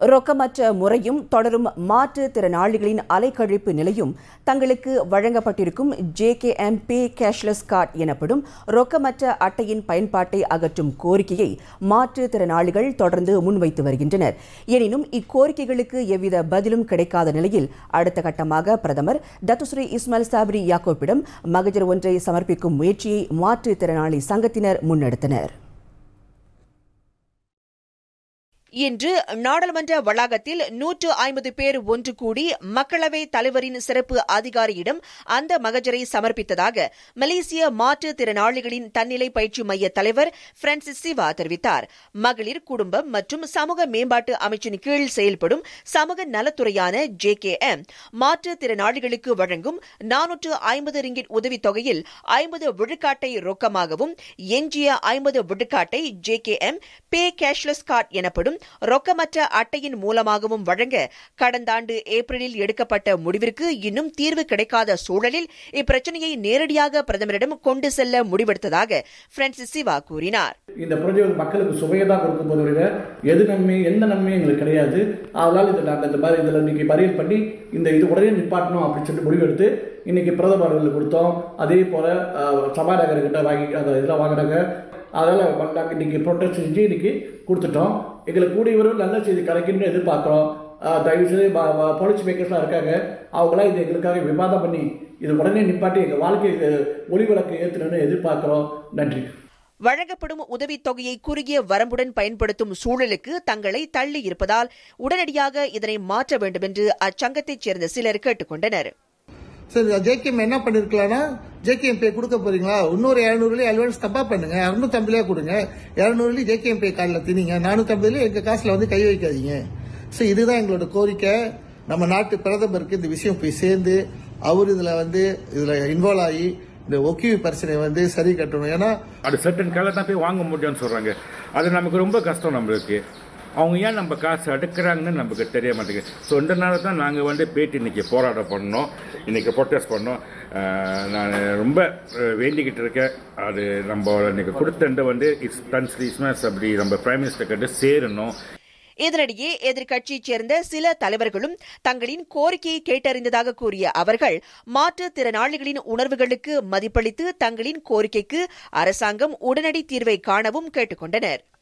ரொக்கமற்ற முறையும் தொடரும் மாற்றுத்திறனாளிகளின் அலைக்கழிப்பு நிலையும் தங்களுக்கு வழங்கப்பட்டிருக்கும் ஜேகேஎம் பே கேஷ்லெஸ் கார்டு எனப்படும் ரொக்கமற்ற அட்டையின் பயன்பாட்டை அகற்றும் கோரிக்கையை மாற்றுத்திறனாளிகள் தொடர்ந்து முன்வைத்து வருகின்றனர் எனினும் இக்கோரிக்கைகளுக்கு எவ்வித பதிலும் கிடைக்காத நிலையில் அடுத்த கட்டமாக பிரதமர் தத்துஸ்ரீ இஸ்மாயில் சாப்ரி யாக்கோப்பிடம் மகஜர் ஒன்றை சமர்ப்பிக்கும் முயற்சியை மாற்றுத்திறனாளி சங்கத்தினர் முன்னெடுத்தனர் இன்று நாடாளுமன்ற வளாகத்தில் நூற்று ஐம்பது பேர் ஒன்று கூடி மக்களவை தலைவரின் சிறப்பு அதிகாரியிடம் அந்த மகஜரை சமர்ப்பித்ததாக மலேசிய மாற்றுத்திறனாளிகளின் தன்னிலை பயிற்சி மைய தலைவர் பிரான்சிஸ் சிவா தெரிவித்தார் மகளிர் குடும்பம் மற்றும் சமூக மேம்பாட்டு அமைச்சின் கீழ் செயல்படும் சமூக நலத்துறையான ஜே கே எம் மாற்றுத்திறனாளிகளுக்கு வழங்கும் நானூற்று ஐம்பது ரிங்கிட் உதவித்தொகையில் ஐம்பது விழுக்காட்டை ரொக்கமாகவும் எஞ்சிய ஐம்பது விழுக்காட்டை J K M pay cashless card எனப்படும் ரொக்கமற்ற அட்டையின் மூலமாகவும் வழங்க கடந்த ஆண்டு ஏப்ரலில் எடுக்கப்பட்ட முடிவிற்கு இன்னும் தீர்வு கிடைக்காத சூழலில் இப்பிரச்சனையை நேரடியாக பிரதமரிடம் கொண்டு செல்ல முடிவெடுத்ததாக பிரான்சிஸ் சிவா கூறினார் இந்த ப்ரொஜெக்ட் மக்களுக்கு சுவையை தான் கொடுக்க போது எது நன்மை எந்த நன்மையும் எங்களுக்கு கிடையாது அதனால் இது நாங்கள் இந்த மாதிரி இதில் இன்னைக்கு பரியல் பண்ணி இந்த இது உடனே நிப்பாட்டணும் அப்படின்னு சொல்லிட்டு முடிவெடுத்து இன்னைக்கு பிரதமர்களுக்கு கொடுத்தோம் அதே போல சபாநாயகர்கிட்ட வாங்கி அந்த இதெல்லாம் வாங்கினாங்க அதனால் நாங்கள் இன்னைக்கு ப்ரொடெஸ்ட் செஞ்சு இன்னைக்கு கொடுத்துட்டோம் எங்களுக்கு கூடிய விரைவில் நல்ல செய்தி கிடைக்குன்னு எதிர்பார்க்குறோம் தயவுசெய்து பாலிசி மேக்கர்ஸ்லாம் இருக்காங்க அவங்களாம் இது எங்களுக்காக விவாதம் பண்ணி இது உடனே நிப்பாட்டி எங்கள் வாழ்க்கை ஒளிவிளக்கு ஏற்றணும்னு எதிர்பார்க்குறோம் நன்றி வழங்கப்படும் உதவித்தொகையை குறுகிய வரம்புடன் பயன்படுத்தும் சூழலுக்கு தங்களை தள்ளி இருப்பதால் உடனடியாக இதனை மாற்ற வேண்டும் என்று அச்சங்கத்தைச் சேர்ந்த சிலர் கேட்டுக் கொண்டனர் சரி ஜேகேஎம் என்ன பண்ணிருக்கலாம்னா ஜேகேஎம் பே கொடுக்க போறீங்களா இன்னொரு இரநூறுல அட்வான்ஸ் தப்பா பண்ணுங்க இரநூத்தம்பதுலயே கொடுங்க இரநூறுல ஜேகேஎம் பே கார்டில் திணிங்க நானூத்தம்பதுல எங்க காசுல வந்து கை வைக்காதீங்க ஸோ இதுதான் எங்களோட கோரிக்கை நம்ம நாட்டு பிரதமருக்கு இந்த விஷயம் போய் சேர்ந்து அவர் இதுல வந்து இதுல இன்வால்வ் ஆகி இந்த ஒக்கிவி பிரச்சனை வந்து சரி கட்டணும் ஏன்னா அது சர்டன் கால தான் போய் வாங்க முடியும்னு சொல்றாங்க அது நமக்கு ரொம்ப கஷ்டம் நம்மளுக்கு அவங்க ஏன் நம்ம காசு அடுக்கிறாங்கன்னு நமக்கு தெரிய மாட்டேங்குது ஸோ இந்த நாள் தான் நாங்கள் வந்து பேட்டி இன்னைக்கு போராட்டம் பண்ணோம் இன்னைக்கு ப்ரொட்டஸ்ட் பண்ணோம் நான் ரொம்ப வேண்டிக்கிட்டு இருக்கேன் அது நம்ம இன்னைக்கு கொடுத்த வந்து இஸ் தன் ஸ்ரீ இஸ்மாஸ் அப்படி நம்ம பிரைம் மினிஸ்டர் கிட்ட சேரணும் இதனிடையே எதிர்க்கட்சியைச் சேர்ந்த சில தலைவர்களும் தங்களின் கோரிக்கையை கேட்டறிந்ததாக கூறிய அவர்கள் மாற்றுத்திறனாளிகளின் உணர்வுகளுக்கு மதிப்பளித்து தங்களின் கோரிக்கைக்கு அரசாங்கம் உடனடி தீர்வை காணவும் கேட்டுக் கொண்டனர்